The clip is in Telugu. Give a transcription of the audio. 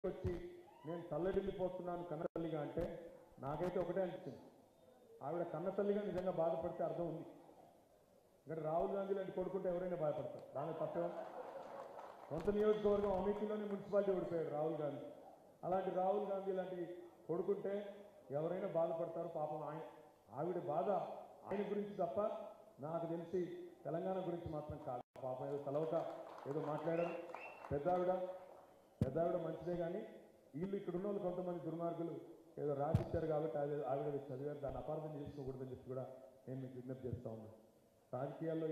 వచ్చి నేను తల్లడిల్లిపోతున్నాను కన్నతల్లిగా అంటే నాకైతే ఒకటే అనిపించింది ఆవిడ కన్నతల్లిగా నిజంగా బాధపడితే అర్థం ఉంది ఇక్కడ రాహుల్ గాంధీ లాంటి కొడుకుంటే ఎవరైనా బాధపడతారు దాని తప్పే సొంత నియోజకవర్గం అమేఠీలోనే మున్సిపాలిటీ ఓడిపోయాడు రాహుల్ గాంధీ అలాంటి రాహుల్ గాంధీ లాంటి కొడుకుంటే ఎవరైనా బాధపడతారు పాపం ఆయన ఆవిడ బాధ ఆయన గురించి తప్ప నాకు తెలిసి తెలంగాణ గురించి మాత్రం కాదు పాపం ఏదో తలవక ఏదో మాట్లాడారు పెద్ద ఆవిడ పెద్ద ఆవిడ మంచిదే కానీ వీళ్ళు ఇక్కడ ఉన్న వాళ్ళు కొంతమంది దుర్మార్గులు ఏదో రాసిచ్చారు కాబట్టి అది ఆవిడ చదివారు దాన్ని అపార్థం చేసుకోకూడదని చెప్పి కూడా నేను మీకు విజ్ఞప్తి చేస్తా ఉన్నాను రాజకీయాల్లో